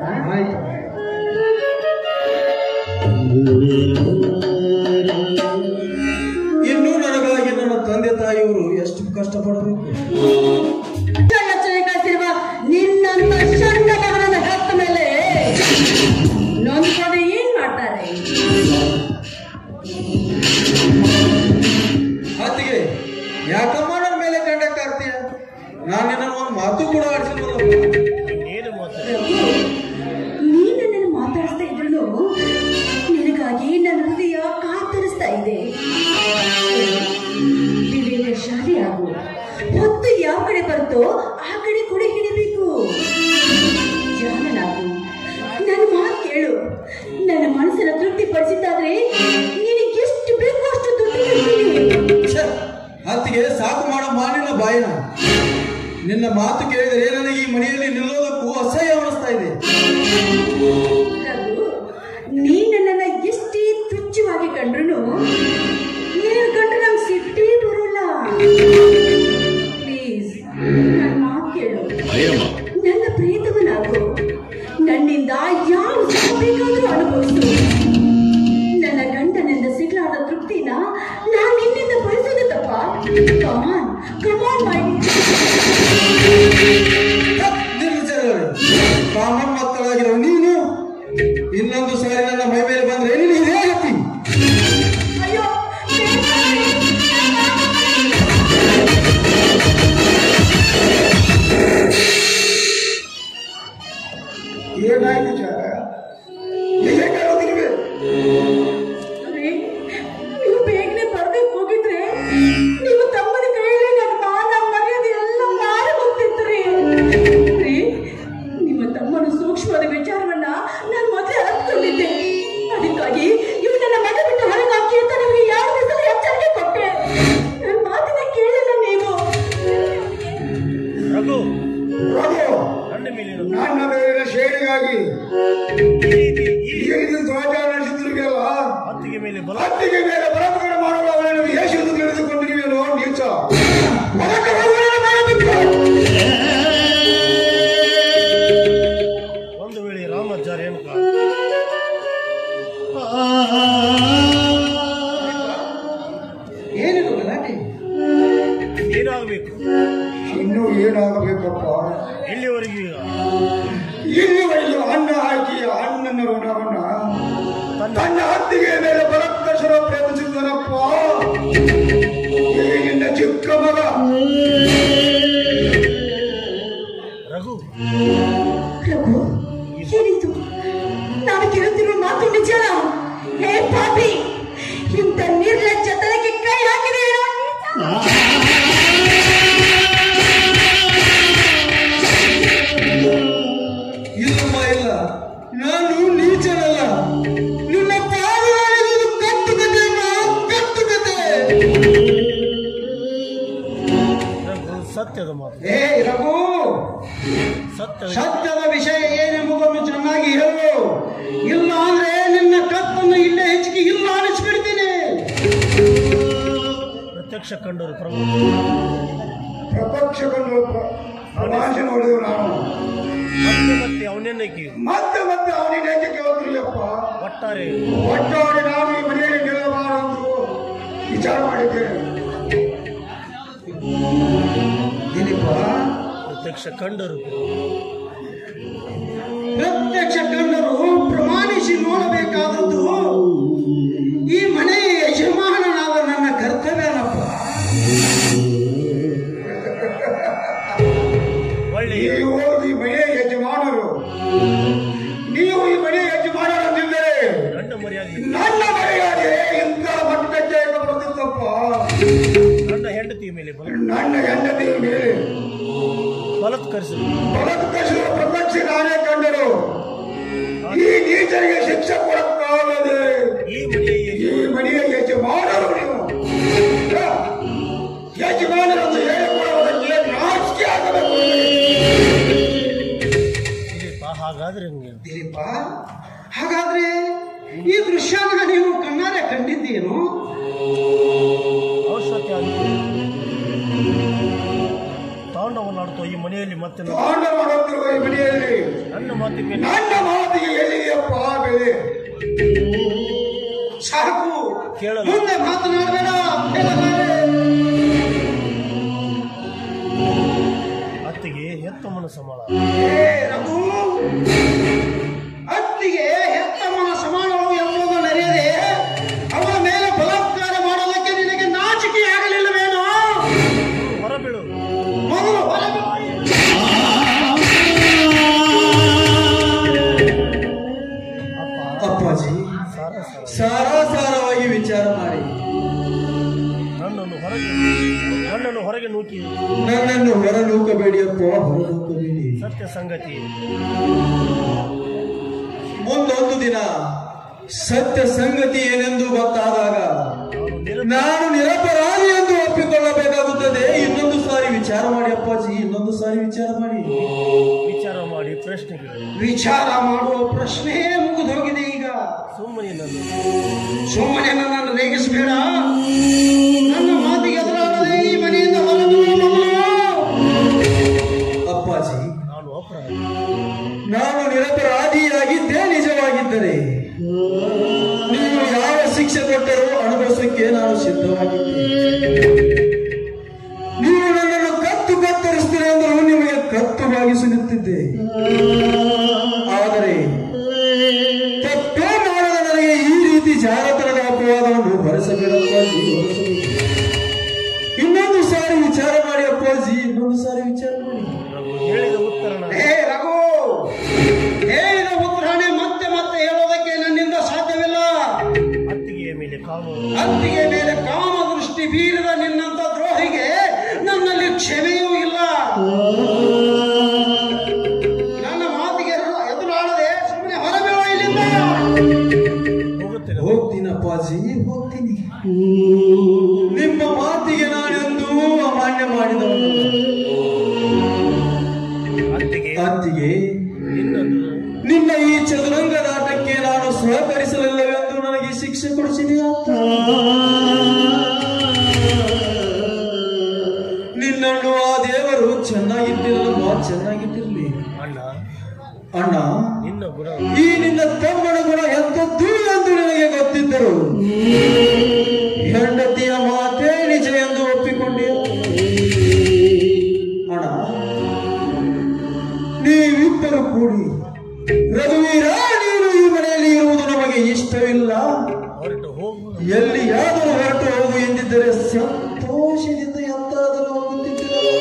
ಇನ್ನು ನನಗಾಗಿ ನನ್ನ ತಂದೆ ತಾಯಿಯವರು ಎಷ್ಟು ಕಷ್ಟಪಡಬೇಕು ರಚನೆ ಕಳಿಸಿರುವ ನಿನ್ನಂತ ಚಂಡ ಮಗನದ ಹೆತ್ತ ಮೇಲೆ ನೊಂದ್ಕೊಂಡು ಏನ್ ಮಾಡ್ತಾರೆ ಅತ್ತಿಗೆ ಯಾಕಮ್ಮ ನನ್ನ ಮೇಲೆ ಕಂಡಕ್ಟ್ ಆಗ್ತೀಯ ನಾನು ನಿನ್ನ ಒಂದು ಮಾತು ಕೂಡ ಆಡಿಸಿಲ್ವಲ್ಲ ಏನು ಮಾತು ನೀನು ನನ್ನನ್ನು ಮಾತಾಡಿಸ್ತಾ ಇದ್ರು ನಿನಗಾಗಿ ನನ್ನ ಹೃದಯ ಕಾತರಿಸ್ತಾ ಇದೆ ವಿವೇಕಶಾಲಿ ಆಗು ಹೊತ್ತು ಯಾವ ಕಡೆ ಬರ್ತೋ ಆ ಕಡೆ ಕೂಡ ಹಿಡಿಬೇಕು ಜಾಣನಾಗು ನನ್ನ ಮಾತು ಕೇಳು ನನ್ನ ಮನಸ್ಸನ್ನ ತೃಪ್ತಿ ಪಡಿಸಿದ್ದಾದ್ರೆ ನಿನಗೆ ಎಷ್ಟು ಬೇಕೋ ಅಷ್ಟು ತೃಪ್ತಿ ಪಡ್ತೀನಿ ಛೆ, ಅತ್ತಿಗೆ ಸಾಕು ಮಾಡೋ ಮಾನಿನ ಬಾಯಿನ ನಿನ್ನ ಮಾತು ಕೇಳಿದರೆ ನನಗೆ ಈ ಮನೆಯಲ್ಲಿ ನಿಲ್ಲೋದಕ್ಕೂ ಅಸಹ್ಯ ಅನಿಸ್ತಾ ಇದೆ ರಘು, ನೀ ನನ್ನನ್ನ ಎಷ್ಟೇ ತುಚ್ಛವಾಗಿ ಕಂಡ್ರು ನೀನು ಕಂಡ್ರೆ ನಂಗೆ ಸಿಟ್ಟೇ ಬರೋಲ್ಲ ಪ್ಲೀಸ್ ನನ್ನ ಮಾತು ಕೇಳು ನನ್ನ ಪ್ರೀತಮನಾಗು ನನ್ನಿಂದ ಯಾವ ಸುಖ ಬೇಕಾದರೂ ಅನುಭವಿಸು ನನ್ನ ಗಂಡನಿಂದ ಸಿಗ್ಲಾದ ತೃಪ್ತಿನ ನಾನು ನಿನ್ನಿಂದ ಬಯಸೋದು ತಪ್ಪ ಕಮಾನ್ ಕಮಾನ್ ಮಾಡಿ ನಿಲ್ಲಿಸಿದರೆ ಕಾಮನ್ ಮಕ್ಕಳಾಗಿರೋ ನೀನು ಇನ್ನೊಂದು ಸಾರಿ ನನ್ನ ಮೈ ಮೇಲೆ ಬಂದ್ರೆ ನೀನು ಇದೇ ಗತಿ ಅಯ್ಯೋ ಏನಾಯ್ತು ಜಾಗ ಹೇಗೆ ಹೋಗಿದ್ವಿ ರೀ, ನೀವು ಬೇಗನೆ ಬರ್ಬೇಕು ಹೋಗಿದ್ರೆ ನೀವು ತಮ್ಮನ ಕೈಯಲ್ಲಿ ನನ್ನ ಮಾನ ಮರ್ಯಾದೆ ಎಲ್ಲ ಮಾರಿ ಹೋಗ್ತಿತ್ತು ರೀ ರೀ, ನಿಮ್ಮ ತಮ್ಮನ ಸೂಕ್ಷ್ಮವಾದ ವಿಚಾರವನ್ನ ನಾನು ಮೊದಲೇ ಅರ್ಥಕೊಂಡಿದ್ದೆ ಅದಕ್ಕಾಗಿ ಇವು ನನ್ನ ಮಗ ಬಿಟ್ಟು ಹೊರಗೆ ಹಾಕಿ ಅಂತ ನಿಮಗೆ ಯಾವ ದಿವಸ ಎಚ್ಚರಿಕೆ ಕೊಟ್ಟೆ ನನ್ನ ಮಾತಿನ ಕೇಳಿಲ್ಲ ನೀವು ರಘು ರಘು ನನ್ನ ಮೇಲಿನ ನನ್ನ ಮೇಲಿನ ಶೇಡಿಗಾಗಿ ಈ ರೀತಿ ಈ ಈ ರೀತಿ ಧ್ವಜ ನಡೆಸಿದ್ರಿಗೆಲ್ಲ ಹತ್ತಿಗೆ ಮೇಲೆ ಬಲ ಹತ್ತಿಗೆ ಮೇಲೆ ಬಲಪ್ರಕರಣ ಮಾಡುವ ಅವನನ್ನು ಯಶಸ್ಸು ತಿಳಿದುಕೊಂಡಿರುವೆನೋ ನೀಚ ಅದಕ್ಕೆ ಭಗವಾನನ ಮೇಲೆ ಬಿಟ್ಟು. ಒಂದು ವೇಳೆ ರಾಮಾಚಾರ್ಯ ಏನು ಏನಿದು ಗಲಾಟೆ ಏನಾಗಬೇಕು ಇನ್ನೂ ಏನಾಗಬೇಕಪ್ಪ ಇಲ್ಲಿವರೆಗೂ ಈಗ ಇಲ್ಲಿವರೆಗೆ ಅನ್ನ ಹಾಕಿ ಅಣ್ಣನ ಋಣವನ್ನ ತನ್ನ ತನ್ನ ಹತ್ತಿಗೆ ಮೇಲೆ ಬಲಪ್ರಕರಣ ಪ್ರೇಮಿಸಿದ್ದನಪ್ಪ ಈ ನಿನ್ನ ಚಿಕ್ಕ ಮಗ ರಘು ರಘು ಏನಿದು ನಾನು ಕೇಳುತ್ತಿರುವ ಮಾತು ನಿಜ ಹೇ ಪಾಪಿ ಇಂಥ ನಿರ್ಲಜ್ಜತನಕ್ಕೆ ಕೈ ಹಾಕಿದೆ ಇಲ್ಲಮ್ಮ ಇಲ್ಲ ನಾನು ನೀಚನಲ್ಲ ನಿನ್ನ ಪಾದಗಳಿರುವುದು ಕಟ್ಟು ಕತೆ ಕಟ್ಟು ಕತೆ ರಘು ಸತ್ಯದ ಮಾತು ಏ ರಘು ಸತ್ಯ ಸತ್ಯದ ವಿಷಯ ಏನೆಂಬುದನ್ನು ಚೆನ್ನಾಗಿ ಹೇಳು ಇಲ್ಲ ಅಂದ್ರೆ ನಿನ್ನ ಕತ್ತನ್ನು ಇಲ್ಲೇ ಹೆಚ್ಚಿಗೆ ಇಲ್ಲ ಅನಿಸ್ಬಿಡ್ತೀನಿ ಪ್ರತ್ಯಕ್ಷ ಕಂಡರು ಪ್ರಭು ಪ್ರಪಂಚ ಕಂಡು ಪ್ರವಾಸ ನೋಡಿದ್ರು ನಾನು ಮತ್ತೆ ಮತ್ತೆ ಅವನೆನ್ನಕ್ಕೆ ಮತ್ತೆ ಮತ್ತೆ ಅವನಿಗೆ ಏಕೆ ಕೇಳ್ತಿರ್ಲಿಯಪ್ಪ ಒಟ್ಟಾರೆ ಒಟ್ಟಾರೆ ನಾನು ಈ ಮನೆಯಲ್ಲಿ ನಿಲ್ಲಬಾರದು ವಿಚಾರ ಮಾಡಿದ್ದೇನೆ ದಿಲೀಪ ಪ್ರತ್ಯಕ್ಷ ಕಂಡರು ಪ್ರತ್ಯಕ್ಷ ಕಂಡರು ಪ್ರಮಾಣಿಸಿ ನೋಡಬೇಕಾದದ್ದು ಈ ಮನೆಯ ಯಜಮಾನನಾದ ನನ್ನ ಕರ್ತವ್ಯನಪ್ಪ ಒಳ್ಳೆಯ ನೀವು ಈ ಮನೆಯ ಯಜಮಾನರು ನೀವು ಈ ಮನೆಯ ಯಜಮಾನರಂದಿದ್ದರೆ ಗಂಡ ಮರ್ಯಾದೆ ನನ್ನ ಮನೆಯಾಗೆ ಇಂಥ ಮಟ್ಟಕ್ಕೆ ಬರುತ್ತಿತ್ತಪ್ಪ ಗಂಡ ಹೆಂಡತಿಯ ಮೇಲೆ ಬಲ ನನ್ನ ಹೆಂಡತಿ ಮೇಲೆ ಬಲತ್ಕರಿಸಲು ಬಲತ್ಕರಿಸಿದ ಪ್ರಪಂಚ ನಾನೇ ಕಂಡರು ಈ ನೀಚರಿಗೆ ಶಿಕ್ಷೆ ಕೊಡಕ್ಕಾಗದೆ ಈ ಮನೆಯ ಈ ಮನೆಯ ಯಜಮಾನರು ನೀವು ಹ? ಯಜಮಾನರನ್ನು ಹೇಳಿಕೊಳ್ಳುವುದಕ್ಕೆ ನಾಚಿಕೆ ಆಗಬೇಕು ದಿಲೀಪ ಹಾಗಾದ್ರೆ ಹಂಗೆ ದಿಲೀಪ ಹಾಗಾದ್ರೆ ಈ ದೃಶ್ಯನ ನೀವು ಕಣ್ಣಾರೆ ಕಂಡಿದ್ದೀನು ಅವಶ್ಯಕತೆ ಆಗಿದೆ ತಾಂಡವನ್ನಾಡುತ್ತೋ ಈ ಮನೆಯಲ್ಲಿ ಮತ್ತೆ ನಾನು- ತಾಂಡ ಮಾಡುತ್ತಿರುವ ಈ ಮನೆಯಲ್ಲಿ ನನ್ನ ಮಾತಿಗೆ ಬೆಲೆ ನನ್ನ ಮಾತಿಗೆ ಎಲ್ಲಿದೆಯಪ್ಪ ಬೆಲೆ ಸಾಕು ಕೇಳಲು ಮುಂದೆ ಮಾತನಾಡಬೇಡ ಕೇಳಬೇಡ. ಅತ್ತಿಗೆ ಹೆತ್ತಮ್ಮನ ಸಮಾನ ಏ ರಘು ಅತ್ತಿಗೆ ಹೆತ್ತಮ್ಮನ ಸಮಾನವು ಎಂಬುದು ನಡೆಯದೆ ಅವಳ ಮೇಲೆ ಬಲಾತ್ಕಾರ ಮಾಡೋದಕ್ಕೆ ನಿನಗೆ ನಾಚಿಕೆ ಆಗಲಿಲ್ಲವೇನೋ ಹೊರಬೀಳು ಮೊದಲು ಹೊರಗೆ ಬಾ. ಅಪ್ಪ ಅಪ್ಪಾಜಿ ಸಾರ ಸಾರ ಸಾರಾಸಾರವಾಗಿ ವಿಚಾರ ಮಾಡಿ ನನ್ನನ್ನು ಹೊರಗೆ ನನ್ನನ್ನು ಹೊರಗೆ ನೂಕಿ ನನ್ನನ್ನು ಹೊರನೂಕಬೇಡಿಯಪ್ಪ ಹೊರನೂಕಬೇಡಿ ಸತ್ಯ ಸಂಗತಿ ಮುಂದೊಂದು ದಿನ ಸತ್ಯ ಸಂಗತಿ ಏನೆಂದು ಗೊತ್ತಾದಾಗ ನಾನು ನಿರ ನಾನು ನಿರಪರಾಧಿ ಎಂದು ಒಪ್ಪಿಕೊಳ್ಳಬೇಕಾಗುತ್ತದೆ ಇನ್ನೊಂದು ಸಾರಿ ವಿಚಾರ ಮಾಡಿ ಅಪ್ಪಾಜಿ ಇನ್ನೊಂದು ಸಾರಿ ವಿಚಾರ ಮಾಡಿ ವಿಚಾರ ಮಾಡಿ ಪ್ರಶ್ನೆಗಳು ವಿಚಾರ ಮಾಡುವ ಪ್ರಶ್ನೆ ಮುಗಿದು ಹೋಗಿದೆ ಈಗ ಸುಮ್ಮನೆ ನನ್ನ ಸುಮ್ಮನೆ ನನ್ನನ್ನು ರೇಗಿಸಬೇಡ ನನ್ನ ಮಾತಿಗೆ ಎದುರಾಡದೆ ಈ ಮನೆಯಿಂದ ಹೊರಗೆ ಬಾ ಮೊದಲು. ಅಪ್ಪಾಜಿ ನಾನು ಅಪರಾಧ ನಾನು ನಿರಪರಾಧಿಯಾಗಿದ್ದೇ ನಿಜವಾಗಿದ್ದರೆ ನೀವು ಯಾವ ಶಿಕ್ಷೆ ಕೊಟ್ಟರೂ ಅನುಭವಿಸಕ್ಕೆ ನಾನು ಸಿದ್ಧವಾಗಿದ್ದೆ ನೀವು ನನ್ನನ್ನು ಕತ್ತು ಕತ್ತರಿಸ್ತೀರಿ ಅಂದರೂ ನಿಮಗೆ ಕತ್ತು ಬಾಗಿಸುತ್ತಿದ್ದೆ ಆದರೆ ತಪ್ಪೇ ಮಾಡದ ನನಗೆ ಈ ರೀತಿ ಜಾರತನದ ಅಪವಾದವನ್ನು ಭರಿಸಬೇಡಪ್ಪಾಜಿ ಹೊರಿಸಬೇಕು ಇನ್ನೊಂದು ಸಾರಿ ವಿಚಾರ ಮಾಡಿ ಅಪ್ಪಾಜಿ ಇನ್ನೊಂದು ಸಾರಿ ವಿಚಾರ ಮಾಡಿ ರಘು ಹೇಳಿದ ಉತ್ತರ ನಾನು ಹೇ ರಘು ಹೇಳಿದ ಉತ್ತರನೇ ಮತ್ತೆ ಮತ್ತೆ ಹೇಳೋದಕ್ಕೆ ನನ್ನಿಂದ ಸಾಧ್ಯವಿಲ್ಲ ಅತ್ತಿಗೆಯ ಮೇಲೆ ಕಾಮ ಅತ್ತಿಗೆ ಮೇಲೆ ಕಾಮ ದೃಷ್ಟಿ ಬೀರಿದ ನಿನ್ನಂತ ದ್ರೋಹಿಗೆ ನನ್ನಲ್ಲಿ ಕ್ಷಮೆಯೂ ಇಲ್ಲ ನನ್ನ ಮಾತಿಗೆ ಎದುರು- ಎದುರಾಡದೆ ಸುಮ್ಮನೆ ಹೊರಬೀಳೋ ಇಲ್ಲಿಂದ ಹೋಗುತ್ತೇನೆ ಹೋಗ್ತೀನಿ ಅಪ್ಪಾಜಿ ಹೋಗ್ತೀನಿ ನಿಮ್ಮ ಮಾತಿಗೆ ನಾನೆಂದೂ ಅಮಾನ್ಯ ಮಾಡಿದವನು ಅತ್ತಿಗೆ ಅತ್ತಿಗೆ ಇನ್ನೊಂದು ನಿನ್ನ ಈ ಚದುರಂಗದಾಟಕ್ಕೆ ನಾನು ಸಹಕರಿಸಲಿಲ್ಲವೆಂದು ನನಗೆ ಶಿಕ್ಷೆ ಕೊಡಿಸಿದೆಯಾ ನಿನ್ನನ್ನು ಆ ದೇವರು ಚೆನ್ನಾಗಿಟ್ಟಿರಲ್ಲ ಚೆನ್ನಾಗಿಟ್ಟಿರ್ಲಿ ಅಣ್ಣ ಅಣ್ಣ ನಿನ್ನ ಗುಣ ಈ ನಿನ್ನ ತಮ್ಮನ ಗುಣ ಎಂಥದ್ದು ಎಂದು ನಿನಗೆ ಗೊತ್ತಿದ್ದರು ಹೆಂಡತಿಯ ಮಾತೇ ನಿಜ ಎಂದು ಒಪ್ಪಿಕೊಂಡಿಯ ಅಣ್ಣ ನೀವಿಬ್ಬರು ಕೂಡಿ ರಘುವೀರ ನೀನು ಈ ಮನೆಯಲ್ಲಿ ಇರುವುದು ನಮಗೆ ಇಷ್ಟವಿಲ್ಲ ಹೊರಟು ಹೋಗು ಎಲ್ಲಿಯಾದರೂ ಹೊರಟು ಹೋಗು ಎಂದಿದ್ದರೆ ಸಂತೋಷದಿಂದ ಎಂತಾದರೂ ಹೋಗುತ್ತಿದ್ದರು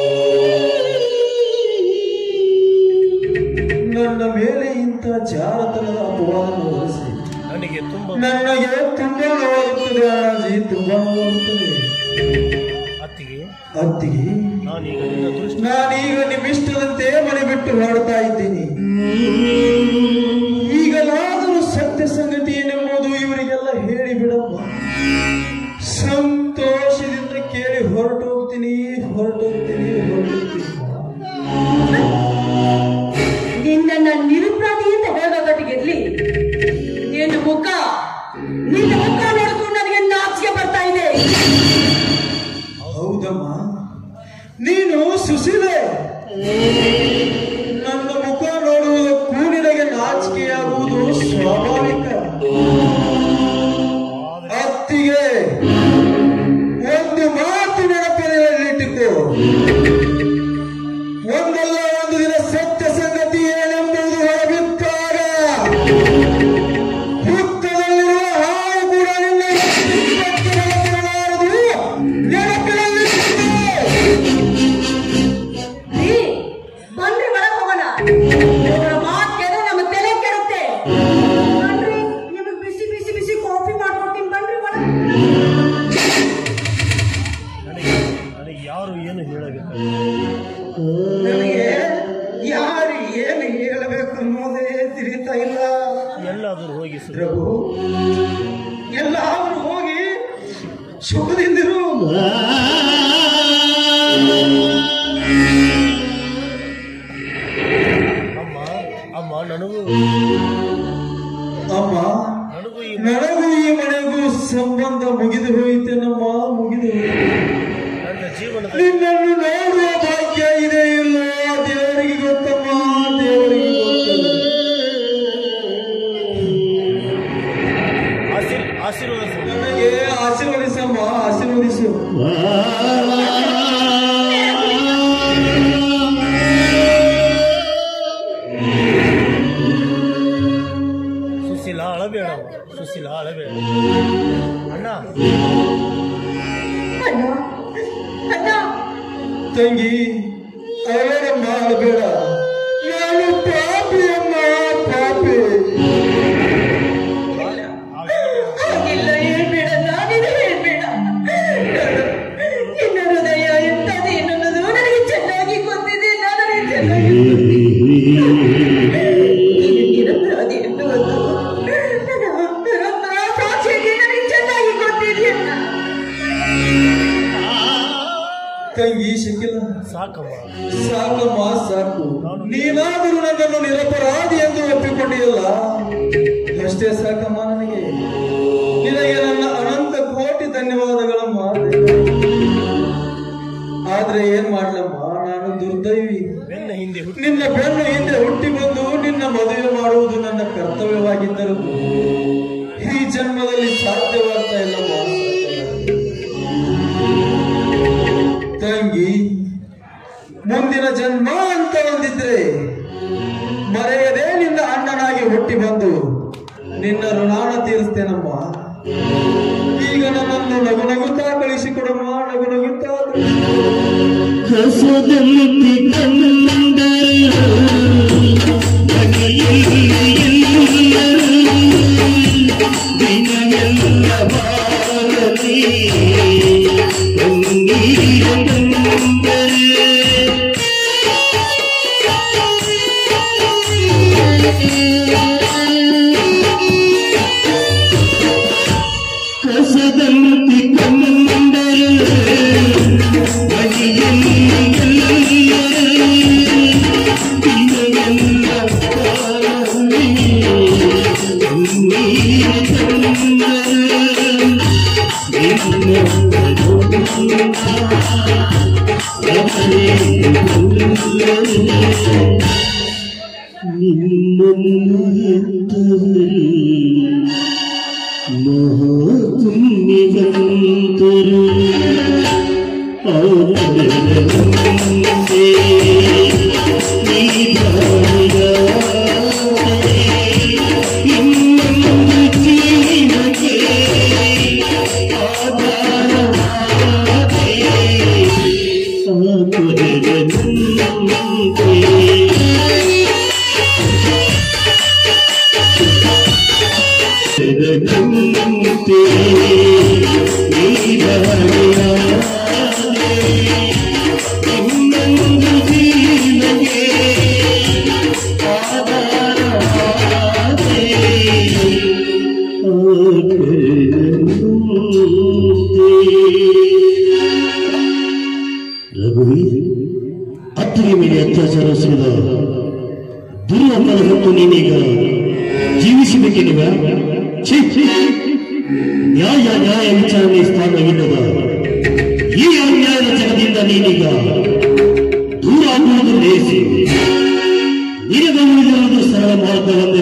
ನನ್ನ ಮೇಲೆ ಇಂಥ ಜಾರತನದ ಅಪವಾದವನ್ನು ಹೊರಿಸಿ ನನಗೆ ತುಂಬ ನನಗೆ ತುಂಬಾ ನೋವಾಗುತ್ತದೆ ಅಣ್ಣಾಜಿ ತುಂಬಾ ನೋವಾಗುತ್ತದೆ ಅತ್ತಿಗೆ ಅತ್ತಿಗೆ ನಾನೀಗ ನಿನ್ನ ದೃಷ್ಟಿ ನಾನೀಗ ನಿಮ್ಮಿಷ್ಟದಂತೆ ಮನೆ ಬಿಟ್ಟು ಹೊರಡ್ತಾ ಇದ್ದೀನಿ ಈಗಲಾದರೂ ಸತ್ಯ ಸಂಗತಿ ಏನೆಂಬುದು ಇವರಿಗೆಲ್ಲ ಹೇಳಿ ಬಿಡಪ್ಪ ಸಂತೋಷದಿಂದ ಕೇಳಿ ಹೊರಟು ಹೋಗ್ತೀನಿ ಹೊರಟು ಹೋಗ್ತೀನಿ ಹೊರಟು ಹೋಗ್ತೀನಿ ನಿನ್ನನ್ನ ನಿರುಪರಾಧಿ ಅಂತ ಹೇಳೋದಟ್ಟಿಗಿರ್ಲಿ ನಿನ್ನ ಮುಖ ನಿನ್ನ ಮುಖ ನೋಡಿದ್ರು ನನಗೆ ನಾಚಿಕೆ ಬರ್ತಾ ಇದೆ ಹೌದಮ್ಮ ನೀನು ಸುಶೀಲೆ ನನ್ನ ಮುಖ ನೋಡುವುದಕ್ಕೂ ನಿನಗೆ ನಾಚಿಕೆಯಾಗುವುದು ಸ್ವಾಭಾವಿಕ ಅತ್ತಿಗೆ ಒಂದು ಮಾತು ನೆನಪಿನಲ್ಲಿಟ್ಟುಕೋ ಒಂದಲ್ಲ ಒಂದು ದಿನ ಸತ್ಯ ಸಂಗತಿ ಏನೆಂಬುದು ಹೊರಬಿದ್ದಾಗ ಹುತ್ತದಲ್ಲಿರುವ ಹಾವು ಕೂಡ ನಿನ್ನ ಎತ್ತಿ ಬರಲಾರದು ನೆನಪಿನಲ್ಲಿಟ್ಟುಕೋ. ರೀ ಬನ್ರಿ ಒಳಗ್ ಹೋಗೋಣ ಇವರ ಮಾತ್ ಕೇಳಿದ್ರೆ ನಮ್ಮ ತಲೆ ಕೆಡುತ್ತೆ ಬನ್ರಿ ನಿಮಗೆ ಬಿಸಿ ಬಿಸಿ ಬಿಸಿ ಕಾಫಿ ಮಾಡ್ಕೊಡ್ತೀನಿ ಬನ್ರಿ ಒಳಗ್ ನನಗೆ ನನಗೆ ಯಾರು ಏನು ಹೇಳಬೇಕು ನನಗೆ ಯಾರು ಏನು ಹೇಳಬೇಕು ಅನ್ನೋದೇ ತಿಳಿತಾ ಇಲ್ಲ ಎಲ್ಲಾದರೂ ಹೋಗಿ ಸುಳ್ಳು ರಘು ಎಲ್ಲಾದರೂ ಹೋಗಿ ಸುಖದಿಂದಿರು ಅಮ್ಮ ಅಮ್ಮ ನನಗೂ ಅಮ್ಮ ನನಗೂ ಈ ನನಗೂ ಈ ಮನೆಗೂ ಸಂಬಂಧ ಮುಗಿದು ಹೋಯಿತೇನಮ್ಮ ಮುಗಿದು ಹೋಯಿತು ನನ್ನ ಜೀವನದ ನಿನ್ನನ್ನು ನೋಡುವ ಭಾಗ್ಯ ಸುಶೀಲ ಅಳಬೇಡ ಸುಶೀಲ ಅಳಬೇಡ ಅಣ್ಣ ಅಣ್ಣ ಅಣ್ಣ ತಂಗಿ ಅಳಬೇಡಮ್ಮ ಅಳಬೇಡ ನಾನು ಪಾಪಿ ಅಮ್ಮ ಪಾಪಿ ಹಾಗೆಲ್ಲ ಹೇಳ್ಬೇಡ ನಾನಿದು ಹೇಳ್ಬೇಡ ನಿನ್ನ ಹೃದಯ ಎಂತದೆ ಎನ್ನುವುದು ನನಗೆ ಚೆನ್ನಾಗಿ ಗೊತ್ತಿದೆ ನನಗೆ ಚೆನ್ನಾಗಿ ಗೊತ್ತಿದೆ ನೀನು ನಿರಪರಾಧಿ ಎನ್ನುವುದು ನನ್ನ ಅಂತರಾತ್ಮ ಸಾಕ್ಷಿಗೆ ನನಗೆ ಚೆನ್ನಾಗಿ ಗೊತ್ತಿದೆಯಲ್ಲ ತಂಗಿ ಶಕಿಲ ಸಾಕಮ್ಮ ಸಾಕಮ್ಮ ಸಾಕು ನೀನಾದರೂ ನನ್ನನ್ನು ನಿರಪರಾಧಿ ಎಂದು ಒಪ್ಪಿಕೊಂಡಿಯಲ್ಲ ಅಷ್ಟೇ ಸಾಕಮ್ಮ ನನಗೆ ನಿನಗೆ ನನ್ನ ಅನಂತ ಕೋಟಿ ಧನ್ಯವಾದಗಳಮ್ಮ ಆದ್ರೆ ಏನ್ ಮಾಡ್ಲಮ್ಮ ನಾನು ದುರ್ದೈವಿ ಬೆನ್ನ ಹಿಂದೆ ಹುಟ್ಟಿ ನಿನ್ನ ಬೆನ್ನು ಹಿಂದೆ ಹುಟ್ಟಿ ಬಂದು ನಿನ್ನ ಮದುವೆ ಮಾಡುವುದು ನನ್ನ ಕರ್ತವ್ಯವಾಗಿದ್ದರು ಈ ಜನ್ಮದಲ್ಲಿ ಸಾಧ್ಯವಾಗ್ತಾ ಇಲ್ಲಮ್ಮ ತಂಗಿ ಮುಂದಿನ ಜನ್ಮ ಅಂತ ಒಂದಿದ್ರೆ ಮರೆಯದೆ ನಿನ್ನ ಅಣ್ಣನಾಗಿ ಹುಟ್ಟಿ ಬಂದು ನಿನ್ನ ಋಣಾಣ ತೀರಿಸ್ತೇನಮ್ಮ ಈಗ ನನ್ನನ್ನು ನಗು ನಗುತ್ತಾ ಕಳಿಸಿಕೊಡಮ್ಮ ನಗು ನಗುತ್ತಾ ಕಳಿಸಿಕೊಡು. ಕಸದಂತೆ ಕಂಡರು ದಿನವೆಲ್ಲ ಬಾರಲಿ ಕಣ್ಣೀರ ಬಂದರೆ ಕಸದಂತೆ ಕಂಡರು ನಿನ್ನನ್ನು ಎತ್ತವರು ಮಹಾಪುಣ್ಯವಂತರು ಅವರೇ ಇನ್ನೊಂದು ಜೀವಕ್ಕೆ ಇನ್ನೊಂದು ಜೀವಕ್ಕೆ ರಘುವೀರ್ ಅತ್ತಿಗೆ ಮೇಲೆ ಅತ್ಯಾಚಾರ ಎಸಗಿದ ದುರ್ವರ್ಣದ ಹೊತ್ತು ನೀನೀಗ ಜೀವಿಸಬೇಕೆನ್ನುವ ಛೀ, ಛೀ. ನ್ಯಾಯ ನ್ಯಾಯ ವಿಚಾರಣೆ ಸ್ಥಾನವಿಲ್ಲದ ಈ ಅನ್ಯಾಯದ ಜಗದಿಂದ ನೀನೀಗ ದೂರ ಆಗುವುದು ಲೇಸಿ ನಿನಗೆ ಉಳಿದಿರುವುದು ಸರಳ ಮಾರ್ಗವನ್ನು